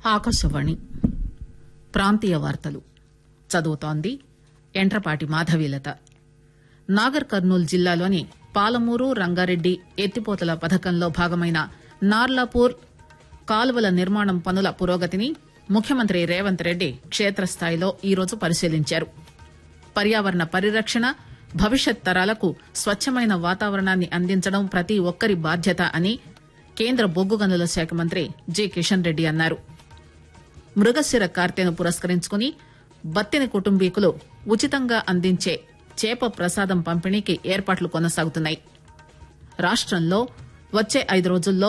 ఆకాశవాణి ప్రాంతీయ వార్తలు చదువుతోంది ఎంట్రపాటి మాధవీలత నాగర్ కర్నూల్ జిల్లాలోని పాలమూరు రంగారెడ్డి ఎత్తిపోతల పథకంలో భాగమైన నార్లాపూర్ కాలువల నిర్మాణం పనుల పురోగతిని ముఖ్యమంత్రి రేవంత్ రెడ్డి కేత్రస్థాయిలో ఈరోజు పరిశీలించారు పర్యావరణ పరిరక్షణ భవిష్యత్ తరాలకు స్వచ్చమైన వాతావరణాన్ని అందించడం ప్రతి ఒక్కరి బాధ్యత అని కేంద్ర బొగ్గు గనుల శాఖ మంత్రి జి కిషన్ రెడ్డి అన్నారు మృగశిర కార్తెను పురస్కరించుకుని బత్తిని కుటుంబీకులు ఉచితంగా అందించే చేప ప్రసాదం పంపిణీకి ఏర్పాట్లు కొనసాగుతున్నాయి రాష్టంలో వచ్చే ఐదు రోజుల్లో